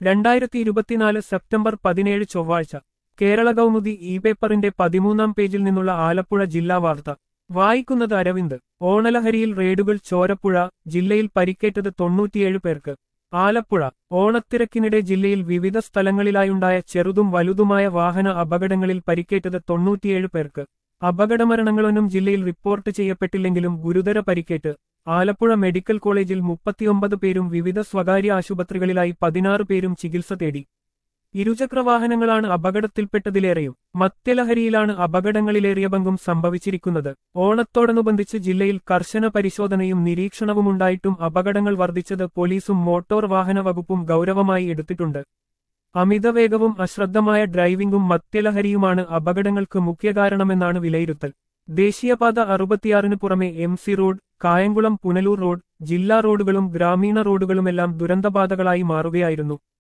രണ്ടായിരത്തി ഇരുപത്തിനാല് സെപ്റ്റംബർ പതിനേഴ് ചൊവ്വാഴ്ച കേരള കൗമുദി ഇ പേപ്പറിന്റെ പതിമൂന്നാം പേജിൽ നിന്നുള്ള ആലപ്പുഴ ജില്ലാ വാർത്ത വായിക്കുന്നത് അരവിന്ദ് ഓണലഹരിയിൽ റെയ്ഡുകൾ ചോരപ്പുഴ ജില്ലയിൽ പരിക്കേറ്റത് തൊണ്ണൂറ്റിയേഴ് പേർക്ക് ആലപ്പുഴ ഓണത്തിരക്കിനിടെ ജില്ലയിൽ വിവിധ സ്ഥലങ്ങളിലായുണ്ടായ ചെറുതും വലുതുമായ വാഹന അപകടങ്ങളിൽ പരിക്കേറ്റത് തൊണ്ണൂറ്റിയേഴ് പേർക്ക് അപകടമരണങ്ങളൊന്നും ജില്ലയിൽ റിപ്പോർട്ട് ചെയ്യപ്പെട്ടില്ലെങ്കിലും ഗുരുതര പരിക്കേറ്റ് ആലപ്പുഴ മെഡിക്കൽ കോളേജിൽ മുപ്പത്തിയൊമ്പത് പേരും വിവിധ സ്വകാര്യ ആശുപത്രികളിലായി പതിനാറ് പേരും ചികിത്സ തേടി ഇരുചക്രവാഹനങ്ങളാണ് അപകടത്തിൽപ്പെട്ടതിലേറെയും മദ്യലഹരിയിലാണ് അപകടങ്ങളിലേറിയ പങ്കും സംഭവിച്ചിരിക്കുന്നത് ഓണത്തോടനുബന്ധിച്ച് ജില്ലയിൽ കർശന പരിശോധനയും നിരീക്ഷണവുമുണ്ടായിട്ടും അപകടങ്ങൾ വർദ്ധിച്ചത് പോലീസും മോട്ടോർ വാഹന വകുപ്പും ഗൗരവമായി എടുത്തിട്ടുണ്ട് അമിതവേഗവും അശ്രദ്ധമായ ഡ്രൈവിംഗും മദ്യലഹരിയുമാണ് അപകടങ്ങൾക്ക് മുഖ്യ കാരണമെന്നാണ് വിലയിരുത്തൽ ദേശീയപാത അറുപത്തിയാറിന് പുറമെ M C road Kayamkulam Punalur road ജില്ലാ റോഡുകളും ഗ്രാമീണ റോഡുകളുമെല്ലാം ദുരന്തപാതകളായി മാറുകയായിരുന്നു